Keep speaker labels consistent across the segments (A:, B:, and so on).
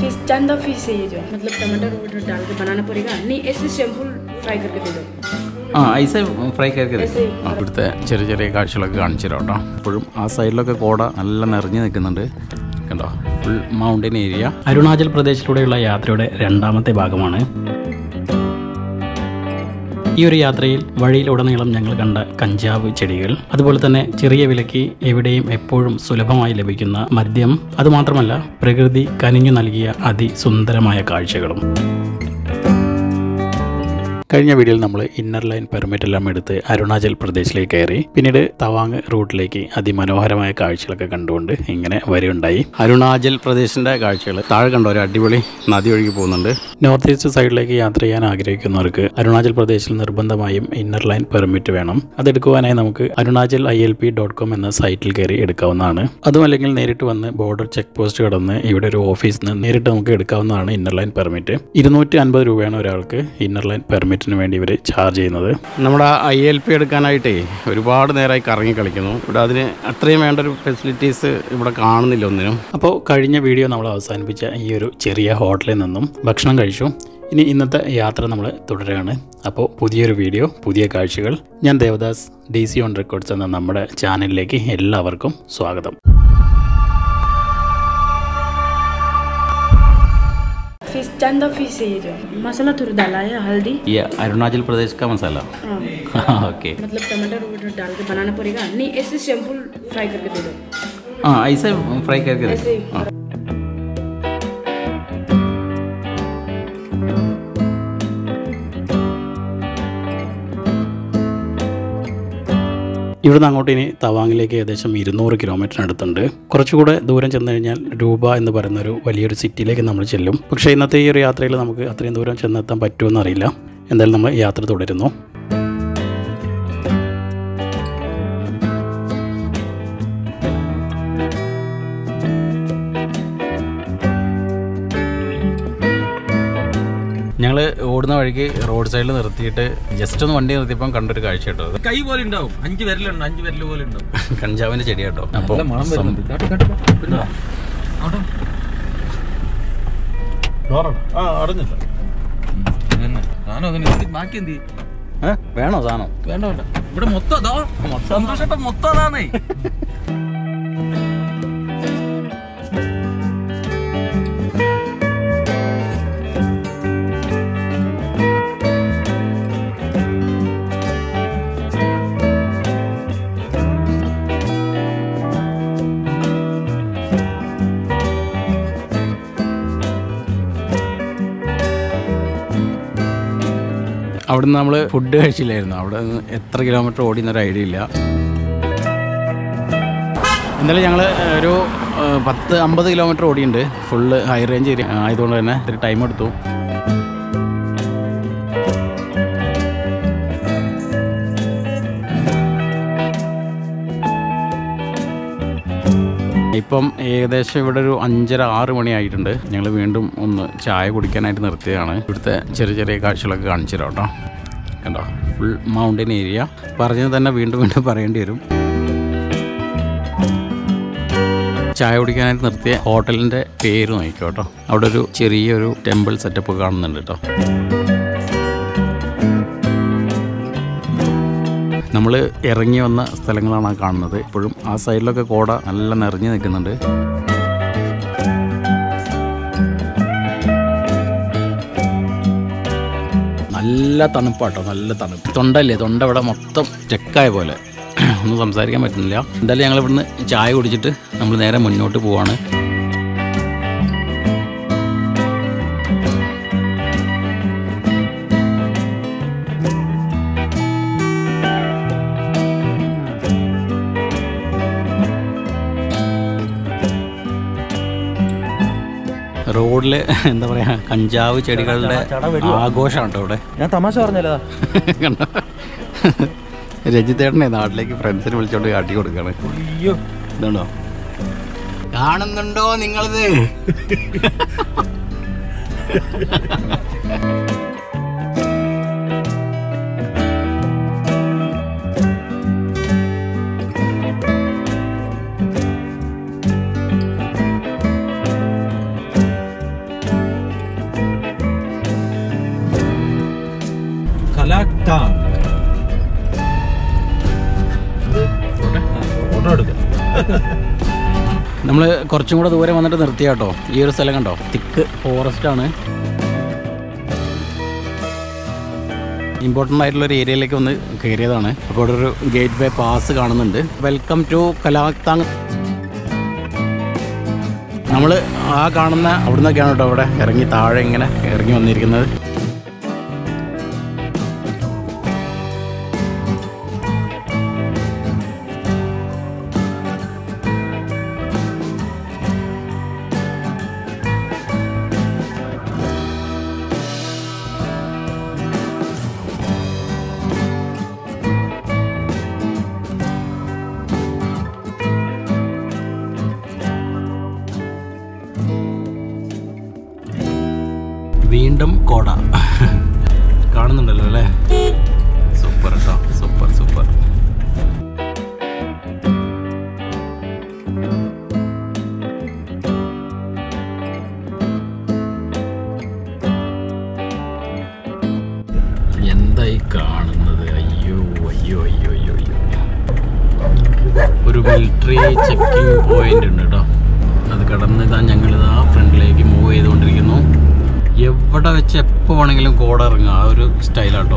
A: Fish चंदा fish है ये जो मतलब टमाटर वमाटर डाल के बनाना पड़ेगा नहीं ऐसे सिंपल फ्राई करके दे दो
B: ആ ഐസ് ഫ്രൈ കയറി
A: ऐसे ही
B: ഇവിടുത്തെ ചെറിയ ചെറിയ കാഴ്ചകളൊക്കെ കാണിച്ചു തരാം കേട്ടോ ഇപ്പോഴും ആ സൈഡിലൊക്കെ കോട നല്ല നിറഞ്ഞു നിൽക്കുന്നുണ്ട് കണ്ടോ ഫുൾ മൗണ്ടൻ ഏരിയ
C: അരുണാചൽ പ്രദേശിലൂടെയുള്ള യാത്രയുടെ രണ്ടാമത്തെ ഭാഗമാണ് ഈ ഒരു യാത്രയിൽ വഴിയിലുടനീളം ഞങ്ങൾ കണ്ട കഞ്ചാവ് ചെടികൾ അതുപോലെ തന്നെ ചെറിയ വിലയ്ക്ക് എവിടെയും എപ്പോഴും സുലഭമായി ലഭിക്കുന്ന മദ്യം അതുമാത്രമല്ല പ്രകൃതി കനിഞ്ഞു നൽകിയ അതിസുന്ദരമായ കാഴ്ചകളും കഴിഞ്ഞ വീഡിയോയിൽ നമ്മൾ ഇന്നർ ലൈൻ പെർമിറ്റ് എല്ലാം എടുത്ത് അരുണാചൽ പ്രദേശിലേക്ക് കയറി പിന്നീട് തവാങ് റൂട്ടിലേക്ക് അതിമനോഹരമായ കാഴ്ചകളൊക്കെ കണ്ടുകൊണ്ട് ഇങ്ങനെ വരികയുണ്ടായി
B: അരുണാചൽ പ്രദേശിൻ്റെ കാഴ്ചകൾ താഴെ കണ്ടോ ഒരു അടിപൊളി നദി ഒഴുകി പോകുന്നുണ്ട്
C: നോർത്ത് ഈസ്റ്റ് സൈഡിലേക്ക് യാത്ര ചെയ്യാൻ ആഗ്രഹിക്കുന്നവർക്ക് അരുണാചൽ പ്രദേശിൽ നിർബന്ധമായും ഇന്നർ ലൈൻ പെർമിറ്റ് വേണം അതെടുക്കുവാനായി നമുക്ക് Arunachal I L P dot com എന്ന സൈറ്റിൽ കയറി എടുക്കാവുന്നതാണ് അതുമല്ലെങ്കിൽ നേരിട്ട് വന്ന് ബോർഡർ ചെക്ക് പോസ്റ്റ് കടന്ന് ഇവിടെ ഒരു ഓഫീസിൽ നിന്ന് നേരിട്ട് നമുക്ക് എടുക്കാവുന്നതാണ് ഇന്നർ ലൈൻ പെർമിറ്റ് ഇരുന്നൂറ്റി അൻപത് രൂപയാണ് ഒരാൾക്ക് ഇന്നർ ലൈൻ പെർമിറ്റിന് വേണ്ടി ഇവർ ചാർജ് ചെയ്യുന്നത്
B: നമ്മുടെ ഐ എൽ പി എടുക്കാനായിട്ടേ ഒരുപാട് നേരമായി കറങ്ങി കളിക്കുന്നു ഇവിടെ അതിന് അത്രയും വേണ്ട ഒരു ഫെസിലിറ്റീസ് ഇവിടെ കാണുന്നില്ല ഒന്നിനും
C: അപ്പോൾ കഴിഞ്ഞ വീഡിയോ നമ്മൾ അവസാനിപ്പിച്ച ഈ ഒരു ചെറിയ ഹോട്ടലിൽ നിന്നും ഭക്ഷണം കഴിച്ചു ഇനി ഇന്നത്തെ യാത്ര നമ്മൾ തുടരുകയാണ് അപ്പോൾ പുതിയൊരു വീഡിയോ പുതിയ കാഴ്ചകൾ ഞാൻ Devadas D C on records എന്ന നമ്മുടെ ചാനലിലേക്ക് എല്ലാവർക്കും സ്വാഗതം
A: फिश चंदा फिश है ये जो मसाला थोड़ा डाला है हल्दी
B: ഈ അരുണാചൽ പ്രദേശ് കാ മസാല
A: हाँ
B: ഓക്കെ
A: मतलब टमाटर वमाटर डाल के बनाना पड़ेगा नहीं ऐसे सिंपल फ्राई करके दे दो
B: ആ ഐസ് ഫ്രൈ കയറി
A: ऐसे ही
B: ആ
C: ഇവിടുന്ന് അങ്ങോട്ട് ഇനി തവാങ്ങിലേക്ക് ഏകദേശം ഇരുന്നൂറ് കിലോമീറ്ററിനടുത്തുണ്ട് കുറച്ചുകൂടെ ദൂരം ചെന്ന് കഴിഞ്ഞാൽ രൂപ എന്ന് പറയുന്ന ഒരു വലിയൊരു സിറ്റിയിലേക്ക് നമ്മൾ ചെല്ലും പക്ഷേ ഇന്നത്തെ ഈ ഒരു യാത്രയിൽ നമുക്ക് അത്രയും ദൂരം ചെന്നെത്താൻ പറ്റുമെന്ന് അറിയില്ല എന്തായാലും നമ്മൾ യാത്ര തുടരുന്നു
B: ഞങ്ങൾ ഓടുന്ന വഴിക്ക് റോഡ് സൈഡിൽ നിർത്തിയിട്ട് ജസ്റ്റ് ഒന്ന് വണ്ടി നിർത്തിയപ്പം കണ്ടൊരു കാഴ്ച കേട്ടോ അത്
D: കൈ പോലെ ഉണ്ടാവും അഞ്ച് വിരലുണ്ട് അഞ്ച് വിരൽ പോലെ ഉണ്ടാവും
B: കഞ്ചാവിന്റെ ചെടി കേട്ടോ അപ്പോൾ
D: നല്ല മണം വരുന്നുണ്ട് കാട്ടി കാട്ടി കാട്ടി. പിന്നെ അവിടെ
E: ആ അറിഞ്ഞില്ല
D: അതന്നെ ഞാനും അതിന് ഇത് ബാക്കി എന്ത് ചെയ്യും?
B: വേണോ സാധനം
D: വേണ്ട വേണ്ട ഇവിടെ മൊത്തം അതാ സന്തോഷട്ട മൊത്തം അതാണേ
B: അവിടെ നിന്ന് നമ്മൾ ഫുഡ് കഴിച്ചില്ലായിരുന്നു അവിടെ നിന്ന് എത്ര കിലോമീറ്റർ ഓടിയെന്നൊരു ഐഡിയ ഇല്ല എന്തായാലും ഞങ്ങൾ ഒരു ഏഹ്, പത്ത് അമ്പത് കിലോമീറ്റർ ഓടിയുണ്ട് ഫുള്ള് ഹൈ റേഞ്ച് ഏരിയ ആയതുകൊണ്ട് തന്നെ ഇത്തിരി ടൈം എടുത്തു ഇപ്പം ഏകദേശം ഇവിടെ ഒരു അഞ്ചര ആറ് മണിയായിട്ടുണ്ട് ഞങ്ങൾ വീണ്ടും ഒന്ന് ചായ കുടിക്കാനായിട്ട് നിർത്തിയതാണ് ഇവിടുത്തെ ചെറിയ ചെറിയ കാഴ്ചകളൊക്കെ കാണിച്ചു തരാം കേട്ടോ കണ്ടോ ഫുൾ മൗണ്ടൻ ഏരിയ പറഞ്ഞത് തന്നെ വീണ്ടും വീണ്ടും പറയേണ്ടി വരും ചായ കുടിക്കാനായിട്ട് നിർത്തിയ ഹോട്ടലിൻ്റെ പേര് നോക്കിക്കോ കേട്ടോ അവിടെ ഒരു ചെറിയൊരു ടെമ്പിൾ സെറ്റപ്പ് കാണുന്നുണ്ട് കേട്ടോ നമ്മൾ ഇറങ്ങി വന്ന സ്ഥലങ്ങളാണ് ആ കാണുന്നത് ഇപ്പോഴും ആ സൈഡിലൊക്കെ കോട നല്ല നിറഞ്ഞു നിൽക്കുന്നുണ്ട് നല്ല തണുപ്പാട്ടോ നല്ല തണുപ്പ് തൊണ്ടല്ലേ തൊണ്ട ഇവിടെ മൊത്തം സ്റ്റക്കായ പോലെ ഒന്നും സംസാരിക്കാൻ പറ്റുന്നില്ല എന്തായാലും ഞങ്ങൾ ഇവിടുന്ന് ചായ കുടിച്ചിട്ട് നമ്മൾ നേരെ മുന്നോട്ട് പോവാണ് റോഡിൽ എന്താ പറയുക കഞ്ചാവ് ചെടികളുടെ ആഘോഷമാണ് കേട്ടോ ഇവിടെ
E: ഞാൻ തമാശ പറഞ്ഞല്ലോ
B: കണ്ടോ രജിതേട്ടനെ നാട്ടിലേക്ക് ഫ്രണ്ട്സിനെ വിളിച്ചോണ്ട് കാട്ടി കൊടുക്കാണ്
E: അയ്യോ
B: ഇതുണ്ടോ കാണുന്നുണ്ടോ നിങ്ങളിത്
E: Kalangtang. ഫോട്ടോ എടുക്കാം
B: നമ്മൾ കുറച്ചും കൂടെ ദൂരെ വന്നിട്ട് നിർത്തിയ കേട്ടോ ഈ ഒരു സ്ഥലം കണ്ടോ തിക്ക് ഫോറസ്റ്റ് ആണ് ഇമ്പോർട്ടൻ്റ് ആയിട്ടുള്ള ഒരു ഏരിയയിലേക്ക് ഒന്ന് കയറിയതാണ് അപ്പോൾ ഇവിടെ ഒരു ഗേറ്റ് വേ പാസ് കാണുന്നുണ്ട് വെൽക്കം ടു കലാക്താങ് നമ്മൾ ആ കാണുന്ന അവിടുന്നൊക്കെയാണ് കേട്ടോ ഇവിടെ ഇറങ്ങി താഴെ ഇങ്ങനെ ഇറങ്ങി വന്നിരിക്കുന്നത് വീണ്ടും കോട കാണുന്നുണ്ടല്ലോ അല്ലേ സൂപ്പർ കേട്ടോ സൂപ്പർ സൂപ്പർ എന്തായി കാണുന്നത് അയ്യോ അയ്യോ അയ്യോ അയ്യോ അയ്യോ ഒരു മിലിറ്ററി ചെക്കിംഗ് പോയിന്റ് ഉണ്ട് കേട്ടോ അത് കടന്ന് ഇതാ ഞങ്ങളിതാ ഫ്രണ്ടിലേക്ക് മൂവ് ചെയ്തുകൊണ്ടിരിക്കുന്നു എവിടെ വെച്ച് എപ്പോൾ വേണമെങ്കിലും കോട ഇറങ്ങുക ആ ഒരു സ്റ്റൈലാട്ടോ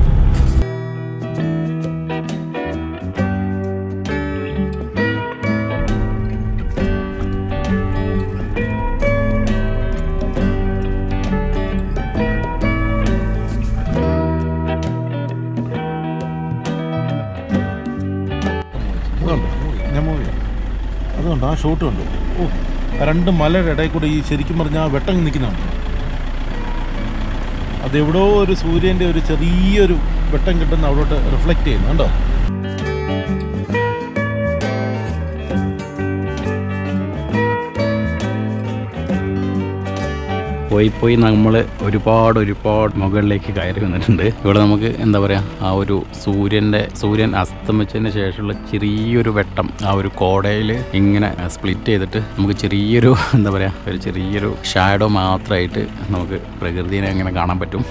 E: അതുകൊണ്ട് ഞാൻ മൂവി അതുകൊണ്ട് ആ ഷോട്ട് കണ്ടു ഓ ആ രണ്ട് മലയുടെ ഇടയിൽ കൂടെ ഈ ശരിക്കും പറഞ്ഞാൽ ആ വെട്ടം നിൽക്കുന്നുണ്ട് അതെവിടോ ഒരു സൂര്യൻ്റെ ഒരു ചെറിയൊരു വെട്ടം കിട്ടുന്ന അവിടോട്ട് റിഫ്ലക്റ്റ് ചെയ്യുന്നു കണ്ടോ
B: പോയി പോയി നമ്മൾ ഒരുപാട് ഒരുപാട് മുകളിലേക്ക് കയറി വന്നിട്ടുണ്ട് ഇവിടെ നമുക്ക് എന്താ പറയുക ആ ഒരു സൂര്യൻ്റെ സൂര്യൻ അസ്തമിച്ചതിന് ശേഷമുള്ള ചെറിയൊരു വെട്ടം ആ ഒരു കോടയിൽ ഇങ്ങനെ സ്പ്ലിറ്റ് ചെയ്തിട്ട് നമുക്ക് ചെറിയൊരു എന്താ പറയുക ഒരു ചെറിയൊരു ഷാഡോ മാത്രമായിട്ട് നമുക്ക് പ്രകൃതിനെ അങ്ങനെ കാണാൻ പറ്റും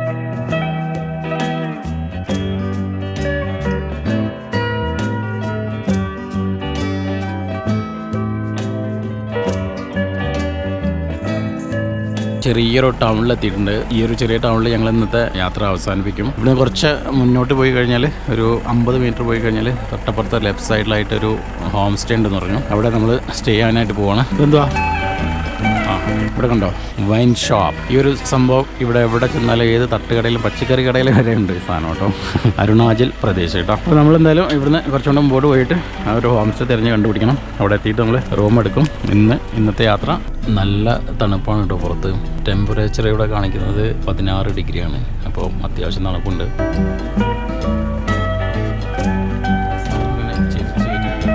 B: ചെറിയൊരു ടൗണിലെത്തിയിട്ടുണ്ട് ഈ ഒരു ചെറിയ ടൗണിൽ ഞങ്ങൾ ഇന്നത്തെ യാത്ര അവസാനിപ്പിക്കും ഇവിടെ കുറച്ച് മുന്നോട്ട് പോയി കഴിഞ്ഞാൽ ഒരു അമ്പത് മീറ്റർ പോയി കഴിഞ്ഞാൽ തൊട്ടപ്പുറത്തെ ലെഫ്റ്റ് സൈഡിലായിട്ട് ഒരു ഹോം സ്റ്റേ ഉണ്ടെന്ന് പറഞ്ഞു അവിടെ നമ്മൾ സ്റ്റേ ചെയ്യാനായിട്ട് പോവാണ് ഇതെന്തുവാ ആ ഇവിടെ കണ്ടോ വൈൻ ഷോപ്പ് ഈ ഒരു സംഭവം ഇവിടെ എവിടെ ചെന്നാലും ഏത് തട്ടുകടയിലും പച്ചക്കറി കടയിലും വരെ ഉണ്ട് ഈ സാധനം കേട്ടോ അരുണാചൽ പ്രദേശ് കേട്ടോ അപ്പോൾ നമ്മൾ എന്തായാലും ഇവിടുന്ന് കുറച്ചുകൂടെ മുമ്പോട്ട് പോയിട്ട് ആ ഒരു ഹോം സ്റ്റേ തിരഞ്ഞ് കണ്ടുപിടിക്കണം അവിടെ എത്തിയിട്ട് നമ്മൾ റൂം എടുക്കും ഇന്ന് ഇന്നത്തെ യാത്ര നല്ല തണുപ്പാണ് കേട്ടോ പുറത്ത് ടെമ്പറേച്ചർ ഇവിടെ കാണിക്കുന്നത് പതിനാറ് ഡിഗ്രിയാണ് അപ്പോൾ അത്യാവശ്യം തണുപ്പുണ്ട് ഇങ്ങനെ ചിരിച്ച് ചിരിച്ച്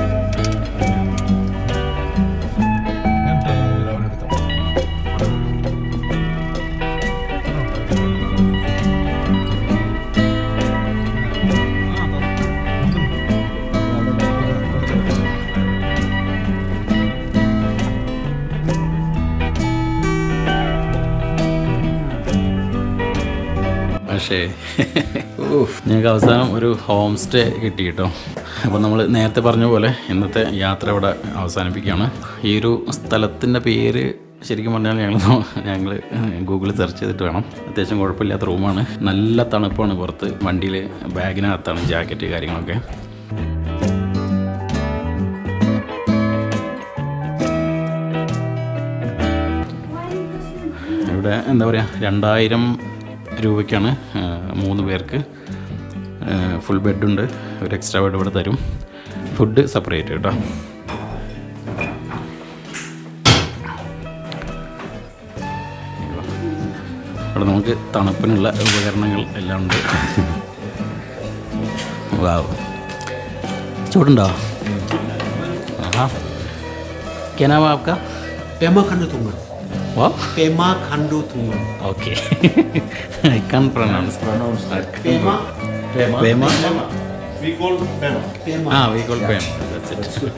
B: പക്ഷേ ഊഫ്, ഞങ്ങൾക്ക് അവസാനം ഒരു ഹോം സ്റ്റേ കിട്ടി കേട്ടോ അപ്പോൾ നമ്മൾ നേരത്തെ പറഞ്ഞ പോലെ ഇന്നത്തെ യാത്ര ഇവിടെ അവസാനിപ്പിക്കുകയാണ് ഈ ഒരു സ്ഥലത്തിൻ്റെ പേര് ശരിക്കും പറഞ്ഞാൽ ഞങ്ങൾ ഞങ്ങൾ ഗൂഗിളിൽ സെർച്ച് ചെയ്തിട്ട് വേണം അത്യാവശ്യം കുഴപ്പമില്ലാത്ത റൂമാണ് നല്ല തണുപ്പാണ് പുറത്ത് വണ്ടിയിൽ ബാഗിനകത്താണ് ജാക്കറ്റ് കാര്യങ്ങളൊക്കെ ഇവിടെ എന്താ പറയുക രണ്ടായിരം രൂപയ്ക്കാണ് ആ, മൂന്ന് പേർക്ക് ഫുൾ ബെഡുണ്ട് ഒരു എക്സ്ട്രാ ബെഡ് ഇവിടെ തരും ഫുഡ് സെപ്പറേറ്റ് കേട്ടോ ഇവിടെ നമുക്ക് തണുപ്പിനുള്ള ഉപകരണങ്ങൾ എല്ലാം ഉണ്ട് വാവ് ചൂടുണ്ടോ ആഹാ കെനാ ആപ്കാ
F: Pema Khandu Tungan.
B: വാ
F: Pema Khandu Tungan.
B: Okay. I can't pronounce. pronounce that.
F: Pema.
B: Pema.
E: We call Pema.
F: Pema.
B: Ah, we call Pema. That's it.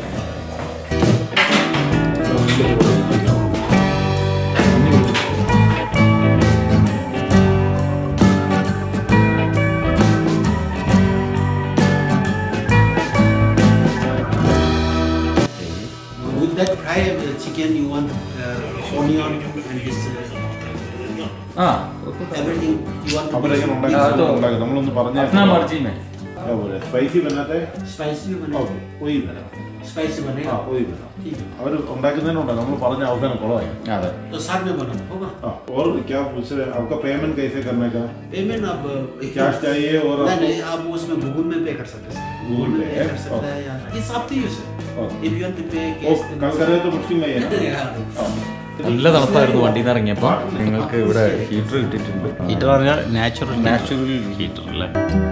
F: want uh, onion and this uh,
D: ആ
F: everything you want to
E: അവരെങ്ങനെ
F: mix.
E: ഉണ്ടാക്കി
D: ആ, അതോ.
E: ഉണ്ടാക്കി നമ്മളൊന്ന് പറഞ്ഞാൽ
D: अपना मर्जी में
E: സ്പൈസി ബനാത്തെ
F: spicy भी बनेगा
E: ഓക്കെ ഒയ് ബനാ
F: spicy
E: ആ
F: बनेगा
E: ഒയ് ബനാ
F: ठीक है
E: അവർ ഉണ്ടാക്കുന്നതിനുണ്ട് നമ്മൾ പറഞ്ഞ അവസാനം കുളമായി
D: അതെ
F: तो साथ में बनाना होगा
E: हाँ और क्या पूछ रहे हैं आपका पेमेंट कैसे करने का
F: पेमेंट आप
E: कैश चाहिए और
F: नहीं
E: आपको-
F: नहीं आप उसमें गूगल में पे कर सकते हैं
E: Google
F: में
E: Pay
F: पे
E: है?
F: कर सकते हैं या it's up to you sir
E: Okay.
F: If you want to pay
E: वो
F: कैश
E: कल करे तो मुश्किल नहीं है ना
F: Yeah.
E: हाँ।
D: നല്ല തണുപ്പായിരുന്നു വണ്ടിയിൽ നിന്ന് ഇറങ്ങിയപ്പോൾ നിങ്ങൾക്ക് ഇവിടെ ഹീറ്റർ കിട്ടിയിട്ടുണ്ട്
B: ഹീറ്റർ പറഞ്ഞാൽ നാച്ചുറൽ നാച്ചുറൽ ഹീറ്റർ അല്ലേ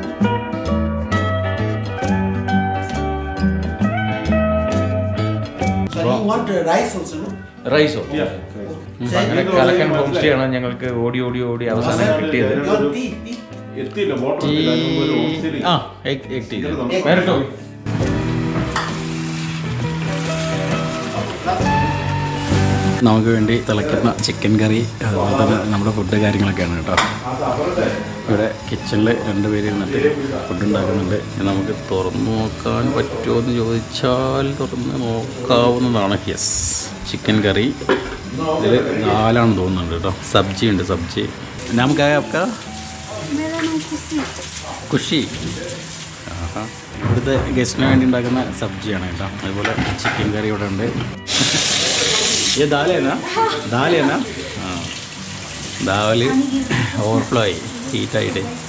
F: So you want uh, rice also, no?
D: റൈസോ
E: Yeah.
D: അപ്പൊ അങ്ങനെ കലക്കൻ ഹോം സ്റ്റേ ആണ് ഞങ്ങൾക്ക് ഓടി ഓടി ഓടി അവസാനം കിട്ടിയത്
F: You want tea? tea?
E: എത്തിയില്ല ബോട്ടർ എത്തിയില്ല അതിന് മുമ്പ് ഒരു hostel ഇല്ല.
B: ആ എഗ് എഗ് ടീ
E: ഇതിൽ നമ്മൾ-
D: വരട്ടോ
B: നമുക്ക് വേണ്ടി തിളയ്ക്കുന്ന ചിക്കൻ കറി അതുപോലെ തന്നെ നമ്മുടെ ഫുഡ് കാര്യങ്ങളൊക്കെയാണ് കേട്ടോ
E: അത് അവരുടെ
B: ഇവിടെ കിച്ചണിൽ രണ്ടുപേര് ഇരുന്നിട്ട് ഫുഡ് ഉണ്ടാക്കുന്നുണ്ട് ഇനി നമുക്ക് തുറന്നു നോക്കാൻ പറ്റുമോ എന്ന് ചോദിച്ചാൽ തുറന്ന് നോക്കാവുന്നതാണ് യെസ് ചിക്കൻ കറി ഇതിൽ നാലാണെന്ന് തോന്നുന്നുണ്ട് കേട്ടോ സബ്ജി ഉണ്ട് സബ്ജി നമുക്ക് आपका
G: मेरा नाम खुशी
B: കുഷി ആഹാ ഇവിടുത്തെ ഗസ്റ്റിന് വേണ്ടി ഉണ്ടാക്കുന്ന സബ്ജിയാണ് കേട്ടോ അതുപോലെ ചിക്കൻ കറി ഇവിടെ ഉണ്ട് ये दाल है ना दाल है ना हाँ दाल ओवरफ्लो ആയി ഹീറ്റായിട്ട്